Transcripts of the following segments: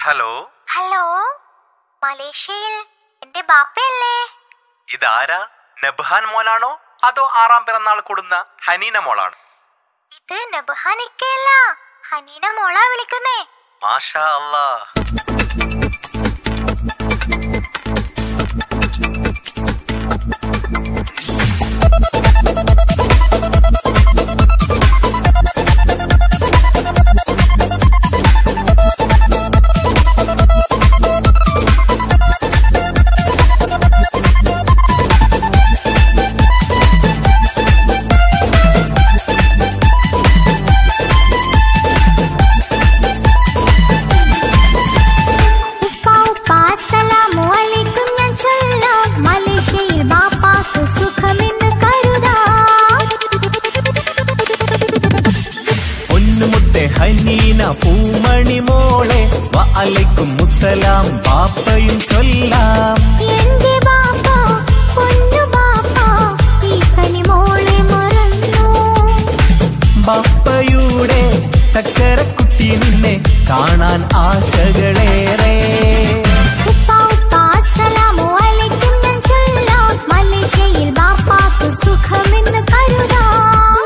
hello hello മലേഷ്യയിൽ എന്റെ ബാപ്പയല്ലേ ഇതാരാ നബ്ഹാൻ മോനാണോ അതോ ആറാം പിറന്നാൾ കൊടുന്ന ഹനീന മോളാണ് ഇത് നബഹാനിക്കയല്ല ഹനീന മോളാ വിളിക്കുന്നേ മാഷാ അല്ലാ ഉപ്പ ഉപ്പ അസ്സലാമു അലൈക്കും ഞാൻ ചൊല്ലാം മലേഷ്യയിൽ ബാപ്പാക്ക് സുഖമെന്ന് കരുതാം പൊന്നുമുട്ടെ ഹനീന പൂമണി മോളെ വഅലൈക്കും മുസലാം ബാപ്പയും ചൊല്ലാം എന്റെ ബാപ്പ പൊന്നു ബാപ്പ ഈ കനിമോളെ മറന്നു ബാപ്പയുടെ ചക്കരക്കുട്ടി നിന്നെ കാണാൻ ആശകളേറെ ഉപ്പ ഉപ്പ അസ്സലാമു അലൈക്കും ഞാൻ ചൊല്ലാം മലേഷ്യയിൽ ബാപ്പാക്ക് സുഖമെന്ന് കരുതാം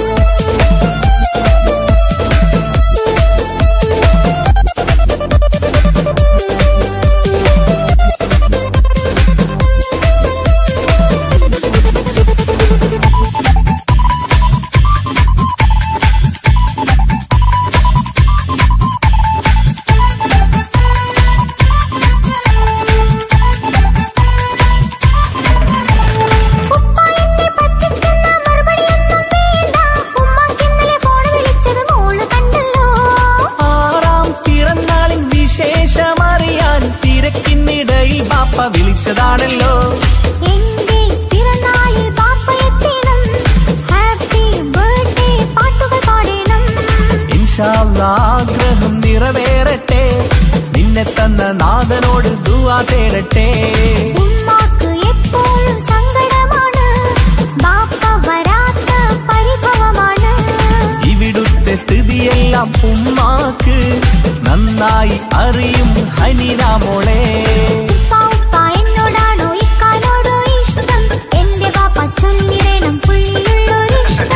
ഉപ്പ എന്നെ പറ്റിക്കുന്ന മറുപടിയൊന്നും വേണ്ട ഉമ്മാക്കിന്നലെ ഫോൺ വിളിച്ചത് മോള് കണ്ടല്ലോ ആറാം പിറന്നാളിൻ വിശേഷമറിയാൻ തിരക്കിനിടയിൽ ബാപ്പ വിളിച്ചതാണല്ലോ എന്റെ പിറന്നാളിൽ ബാപ്പ എത്തണം ഹാപ്പി ബർത്ത്ഡേ പാട്ടുകൾ പാടണം ഇൻഷാല്ലാ ആഗ്രഹം നിറവേറട്ടെ നിന്നെ തന്ന നാഥനോട് ദുവാ തേടട്ടെ ഉമ്മാക്ക് എപ്പോഴും സങ്കടമാണ് ബാപ്പ വരാത്ത പരിഭവമാണ് ഇവിടുത്തെ സ്ഥിതിയെല്ലാം ഉമ്മാക്ക് നന്നായി അറിയും ഹനീന മോളെ ഉപ്പ ഉപ്പ എന്നോടാണോ ഇക്കാനോടോ ഇഷ്ടം എന്റെ ബാപ്പ ചൊല്ലിടണം പുള്ളിയുള്ളൊരു ഇഷ്ടം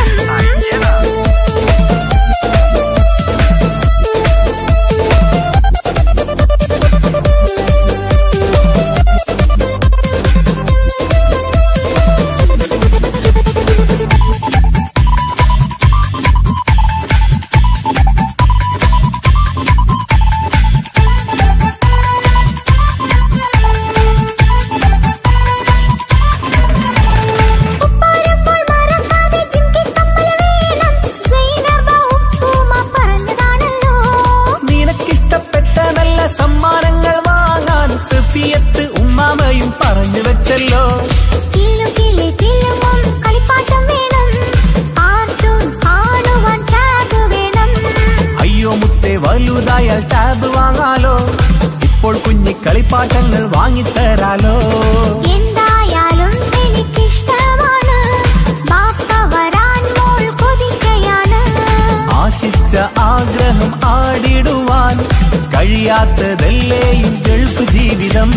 ഉപ്പാരപ്പോൾ മറക്കാതെ ജിംകിക്കപ്പൽ വേണം സൈനബ ഉപ്പുമ പറഞ്ഞതാണല്ലോ നിനക്കിഷ്ടപ്പെട്ട നല്ല സമ്മാനങ്ങൾ വാങ്ങാൻ സഫിയത്ത് ഉമ്മാമയും പറഞ്ഞു വെച്ചല്ലോ കിലു കിലി കിലുങ്ങും കളിപ്പാട്ടം വേണം പാട്ടും കാണുവാൻ ടാഗ് വേണം അയ്യോ മുത്തെ വലുതായാൽ ടാബ് വാങ്ങാലോ ഇപ്പോൾ കുഞ്ഞി കളിപ്പാട്ടങ്ങൾ വാങ്ങിത്തരാലോ എന്തായാലും എനിക്കിഷ്ടമാണ് ബാപ്പ വരാൻ മോൾ കൊതിക്കയാണ് ആശിച്ച ആഗ്രഹം ആടിടുവാൻ കഴിയാത്തതല്ലേ ഈ ഗൾഫ് ജീവിതം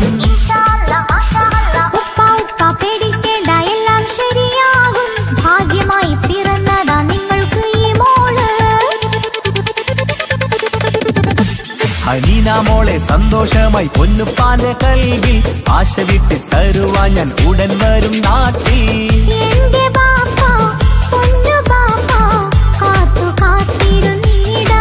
ഉപ്പ ഉപ്പ പേടിക്കേണ്ട എല്ലാം ശരിയാകും ഭാഗ്യമായി പിറന്നതാ നിങ്ങൾക്ക് ഈ മോള് ഹനീന മോളെ സന്തോഷമായി പൊന്നുപ്പാന്റെ കൽവിൽ ആശ വിട്ട് തരുവാൻ ഞാൻ ഉടൻ വരും നാട്ടിൽ എന്റെ ബാപ്പ പൊന്നു ബാപ്പ കാത്തു കാത്തിരുന്നീടാ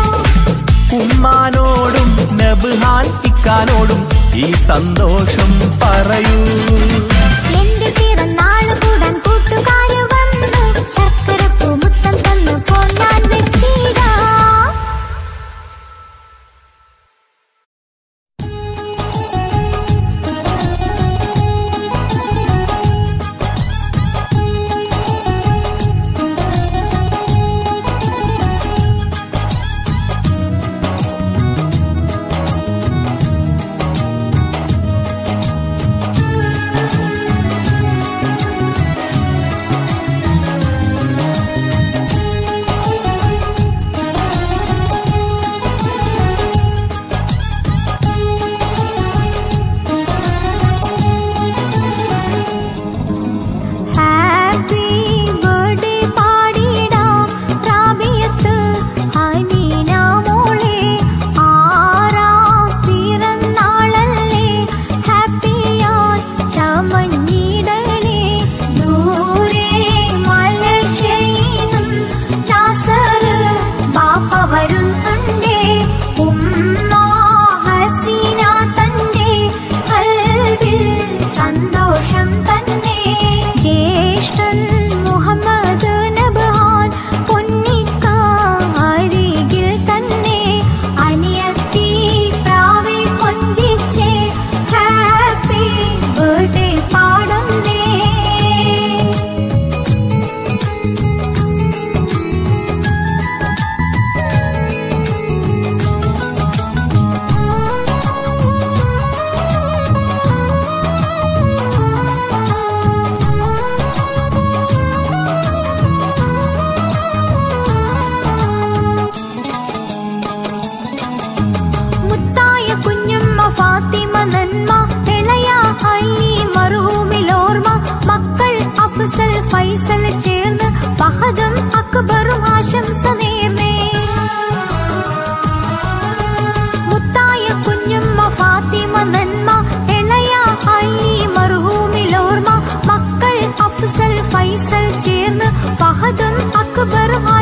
ഉമ്മാനോടും നബ്ഹാൻ ഇക്കാനോടും ഈ സന്തോഷം പറയൂ എന്റെ പിറന്നാള് കൂടാൻ കൂട്ടുകാര് വന്നു ചക്കരപ്പൂ മുത്തം തന്നു ഫോൺ ഞാൻ വെച്ചിടാ ും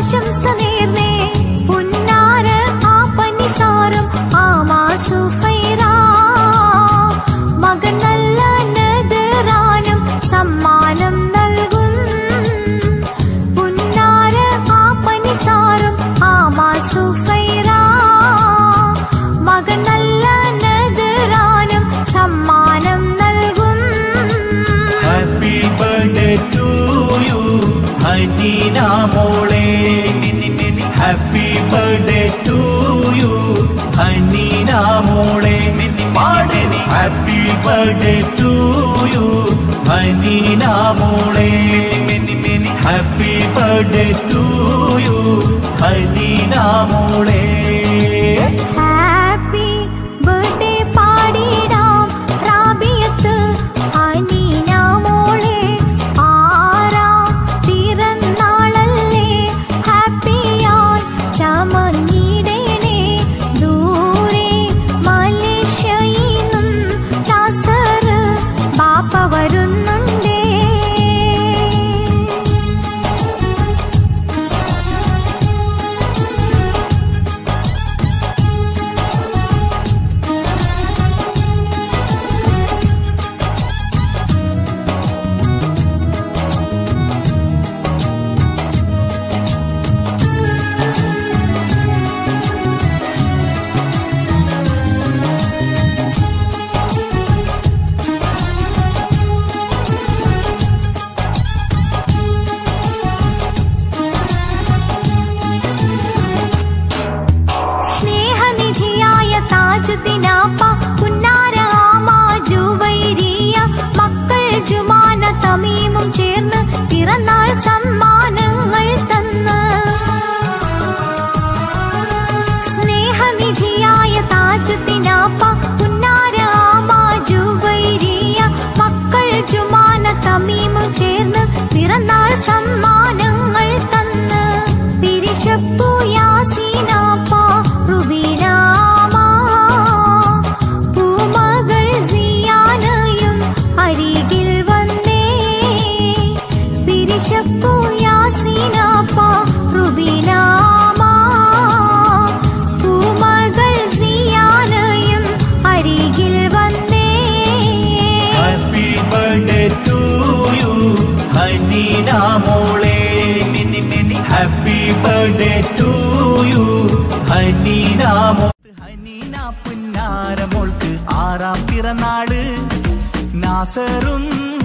ആശംസ നേർന്നേ പുന്നാര ആ പനിസാരം ആ മാസുഫൈറ മകൻ നല്ല നദറാനും സമ്മാനം നൽകും പുന്നാര ആ പനിസാരം ആ മാസുഫൈറ മകൻ നല്ല നദറാനും സമ്മാനം നൽകും happy birthday to you Haneena മോളെ happy birthday to you Haneena മോളെ പാടെ happy birthday to you Haneena മോളെ happy birthday to you Haneena മോളെ ഹാപ്പി ബർത്ത്ഡേ പാടിടാം റാബിയത്ത് അനീന മോളെ ആറാം പിറന്നാളല്ലേ ഹാപ്പിയായി ചമഞ്ഞിടണേ ദൂരെ മലേഷ്യയിന്നും നാസർ ബാപ്പ വരുന്നുണ്ടേ സ്നേഹനിധിയായ താജുദ്ദീനാപ്പ പുന്നാരാമ ജുവൈരിയ മക്കൾ ജുമാന തമീമും ചേർന്ന് പിറന്നാൾ സമ്മാനങ്ങൾ തന്ന് സ്നേഹനിധിയായ താജുദ്ദീനാപ്പ പുന്നാരാമ ജുവൈരിയ മക്കൾ ജുമാന തമീമും ചേർന്ന് പിറന്നാൾ സമ്മാനങ്ങൾ തന്ന് പിരിശപ്പു യാസീനാപ്പ റുബീനാമ പൂമകൾ സിയാനയും അരികിൽ വന്നേ പിരിശപ്പു യാസീനാപ്പ റുബീനാമ പൂമകൾ സിയാനയും അരികിൽ വന്നേ happy birthday to you Haneena മോളെ happy birthday to you Haneena മോ ഹനീന പുന്നാര മോൾക്ക് ആറാം പിറന്നാട് നാസറും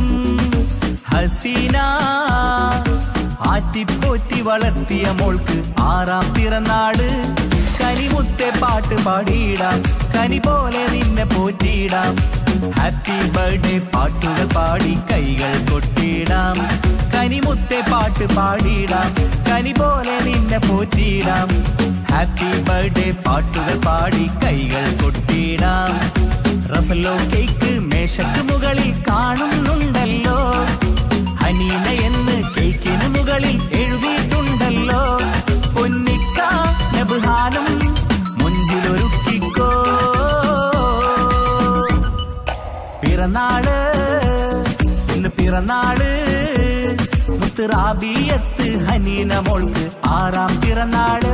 ഹസീന ആറ്റിപ്പോറ്റി വളർത്തിയ മോൾക്ക് ആറാം പിറന്നാട് കനിമുത്തെ പാട്ട് പാടിയിടാം കനി പോലെ നിന്നെ പോറ്റിയിടാം ഹാപ്പി ബർത്ത്ഡേ പാട്ടുകൾ പാടി കൈകൾ കൊട്ടിയിടാം കനിമുത്തെ പാട്ട് പാടിയിടാം കനി പോലെ നിന്നെ പോറ്റിയിടാം ഹാപ്പി ബർത്ത്ഡേ പാട്ടുകൾ പാടി കൈകൾ കൊട്ടിയിടാം റഫലോ കേക്ക് മേശക്ക് മുകളിൽ കാണുന്നുണ്ടല്ലോ ഹനീന എന്ന് കേക്കിന് മുകളിൽ എഴുതിയിട്ടുണ്ടല്ലോ പൊന്നിക്ക നബുഹാനും മുഞ്ചിലൊരുക്കിക്കോ പിറന്നാള് ഇന്ന് പിറന്നാള് മുത്തുറാബിയത്ത് ഹനീന മോൾക്ക് ആറാം പിറന്നാള്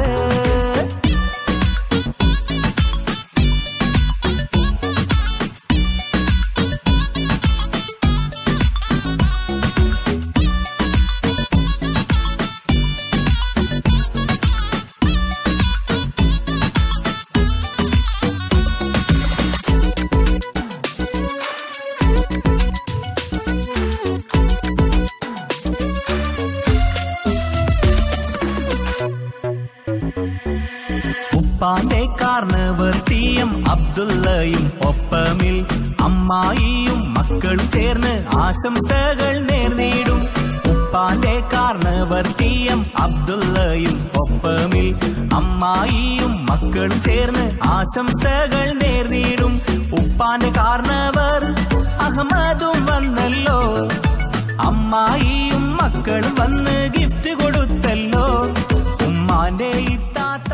ഉപ്പാന്റെ കാർണവർ ടിയം അബ്ദുള്ളയും ഒപ്പമിൽ അമ്മായിയും മക്കളും ചേർന്ന് ആശംസകൾ നേർന്നിടും ഉപ്പാന്റെ കാർണവർ ടിയം അബ്ദുള്ളയും ഒപ്പമിൽ അമ്മായിയും മക്കളും ചേർന്ന് ആശംസകൾ നേർന്നിടും ഉപ്പാന്റെ കാർണവർ അഹമ്മദും വന്നല്ലോ അമ്മായിയും മക്കളും വന്ന് ഗിഫ്റ്റ് കൊടുത്തല്ലോ ഉമ്മാന്റെ ഇത്താത്ത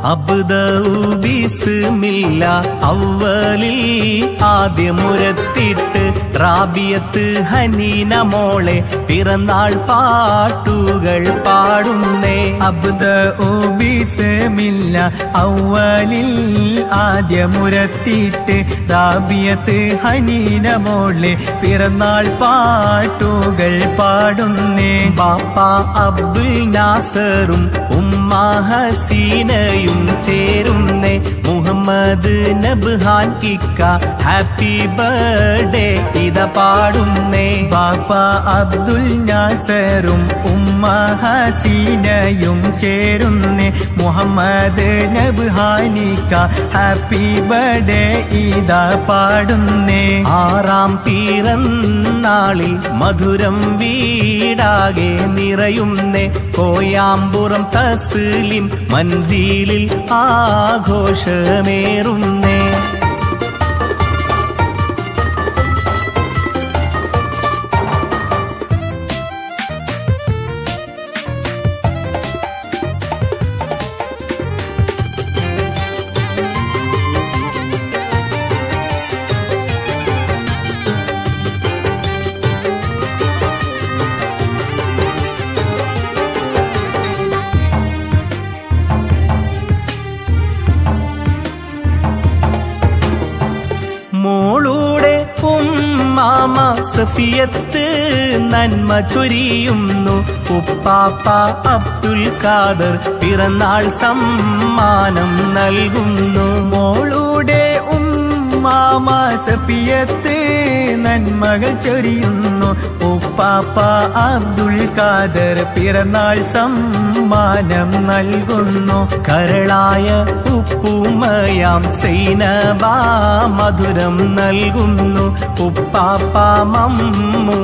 അബ്ദീസ്മില്ല അവലിൽ ആദ്യമുരത്തിട്ട് റാബിയത്ത് ഹനീന മോളെ പിറന്നാൾ പാട്ടുകൾ പാടുന്നേ അബ്ദ ഓബിസമില്ല ഔവലിൽ ആദ്യമുരത്തിട്ട് റാബിയത്ത് ഹനീന മോളെ പിറന്നാൾ പാട്ടുകൾ പാടുന്നേ ബാപ്പ അബ്ദുൽ നാസറും ഉമ്മ ഹസീനയും ചേരുന്നേ മുഹമ്മദ് നബ്ഹാൻ ഇക്ക ഹാപ്പി ബർത്ത്ഡേ ഇത പാടുന്നേ ബാപ്പ അബ്ദുൽ നാസറും ഉമ്മ ഹസീനയും ചേരുന്നേ മുഹമ്മദ് നബ്ഹാനിക്ക ഹാപ്പി ബർത്ത്ഡേ ഇതാ പാടുന്നേ ആറാം പിറന്നാളിൽ മധുരം വീടാകെ നിറയുന്നേ കോയാമ്പുറം തസ്ലിം മൻസീലിൽ ആഘോഷമേറുന്നേ മോളൂടെ ഉമ്മാമ സഫിയത്ത് നന്മ ചൊരിയുന്നു ഉപ്പാപ്പ അബ്ദുൽ ഖാദർ പിറന്നാൾ സമ്മാനം നൽകുന്നു മോളുടെ ഉമ്മാമ സഫിയത്ത് നന്മകൾ ചൊരിയുന്നു ഉപ്പാപ്പ അബ്ദുൽ ഖാദർ പിറന്നാൾ സമ്മാനം നൽകുന്നു കരളായ ഉപ്പുമയാം സൈനബ മധുരം നൽകുന്നു ഉപ്പാപ്പ മമ്മു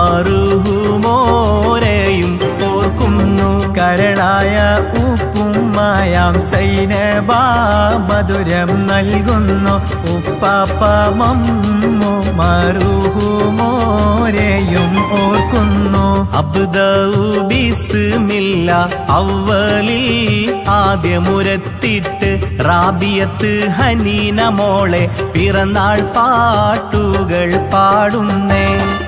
മറുഹുമോരെയും ഓർക്കുന്നു കരളായ ഉപ്പുമായാം സൈനബ മധുരം നൽകുന്നു ഉപ്പാപ്പ മമ്മു മറുഹുമോരെയും ഓർക്കുന്നു അബ്ദീസ്മില്ല അവലിൽ ആദ്യമുരത്തിട്ട് റാബിയത്ത് ഹനീന മോളെ പിറന്നാൾ പാട്ടുകൾ പാടുന്നേ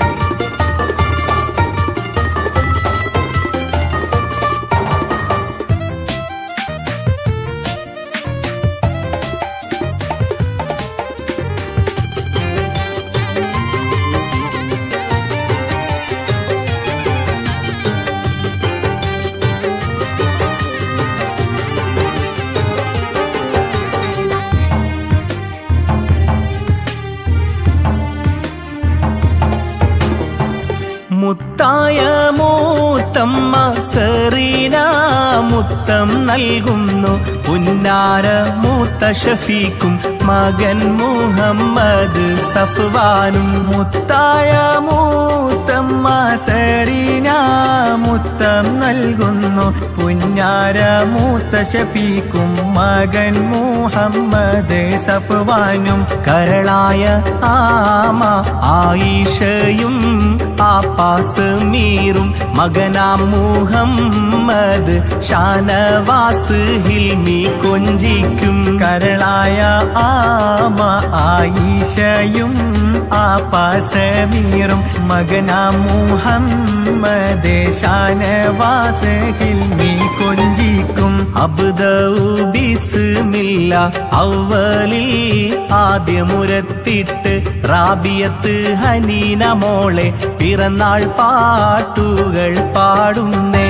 മുത്തായ മൂത്തമ്മ സെറീന മുത്തം നൽകുന്നു പുന്നാര മൂത്ത ഷഫീക്കും മകൻ മുഹമ്മദ് സഫ്വാനും മുത്തായ മൂത്തമ്മ സരീന മുത്തം നൽകുന്നു പുന്നാര മൂത്ത ഷഫീക്കും മകൻ മുഹമ്മദ് സഫ്വാനും കരളായ ആമ ആയിഷയും ആപ്പാസ് മീറും മകനാം മുഹമ്മദ് ഷാനവാസ് ഹിൽമി കൊഞ്ചിക്കും കരളായ ആമ ആയിഷയും ആപാസമീറും മകന മുഹമ്മദ് ഷാനവാസ് ഹിൽമി കൊഞ്ചിക്കും അബ്ദീസ്മില്ല അവലിൽ ആദ്യമുരത്തിട്ട് റാബിയത്ത് ഹനീന മോളെ പിറന്നാൾ പാട്ടുകൾ പാടുന്നേ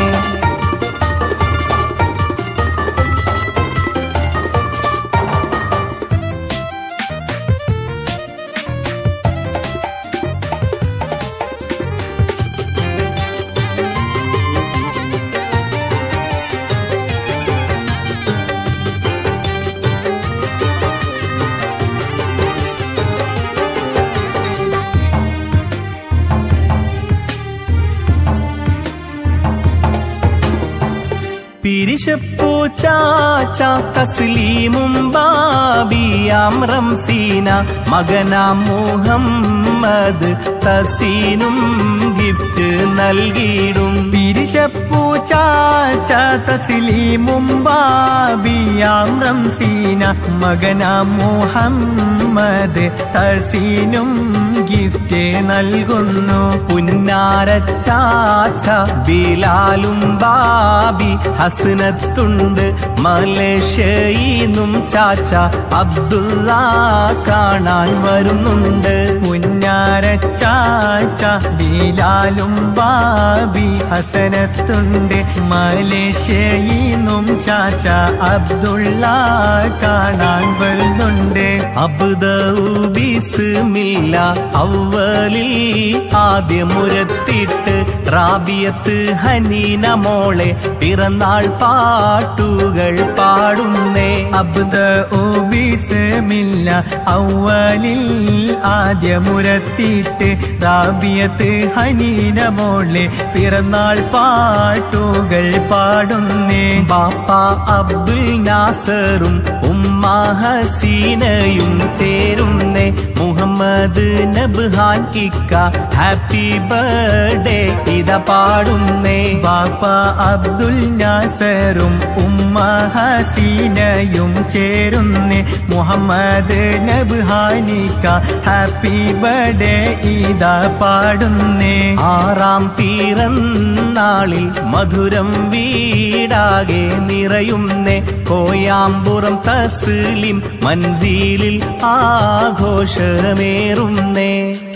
പിരിശപ്പൂ ചാച്ച തസ്ലീമും ബാബിയാം റംസീന മകനാം മുഹമ്മദ് തസീനും ഗിഫ്റ്റ് നൽകിയിടും പിരിശപ്പൂ ചാച്ച തസ്ലീമും ബാബിയാം റംസീന മകനാം മുഹമ്മദ് തസീനും ഗിഫ്റ്റ് നൽകുന്നു പുന്നാരച്ചാച്ച ബിലാലും ബാബി ഹസനത്തുണ്ട് മലേഷ്യയിന്നും ചാച്ച അബ്ദുള്ള കാണാൻ വരുന്നുണ്ട് പുന്നാരച്ചാച്ച ബിലാലും ബാബി ഹസനത്തുണ്ട് മലേഷ്യയിന്നും ചാച്ച അബ്ദുള്ള കാണാൻ വരുന്നുണ്ട് അബ്ദുബിസ്മില്ല അവലിൽ ആദ്യമുരത്തിട്ട് റാബിയത്ത് ഹനീന മോളെ പിറന്നാൾ പാട്ടുകൾ പാടുന്നേ അബ്ദ ഓബിസമില്ല ഔവലിൽ ആദ്യമുരത്തിയിട്ട് റാബിയത്ത് ഹനീന മോളെ പിറന്നാൾ പാട്ടുകൾ പാടുന്നേ ബാപ്പ അബ്ദുൽ നാസറും ഉമ്മ ഹസീനയും ചേരുന്നേ മുഹമ്മദ് നബ്ഹാൻ ഇക്ക ഹാപ്പി ബർത്ത്ഡേ ഇത പാടുന്നേ ബാപ്പ അബ്ദുൽ നാസറും ഉമ്മ ഹസീനയും ചേരുന്നേ മുഹമ്മദ് നബ്ഹാനിക്ക ഹാപ്പി ബർത്ത്ഡേ ഇതാ പാടുന്നേ ആറാം പിറന്നാളിൽ മധുരം വീടാകെ നിറയുന്നേ കോയാമ്പുറം തസ്ലിം മൻസീലിൽ ആഘോഷമേറുന്നേ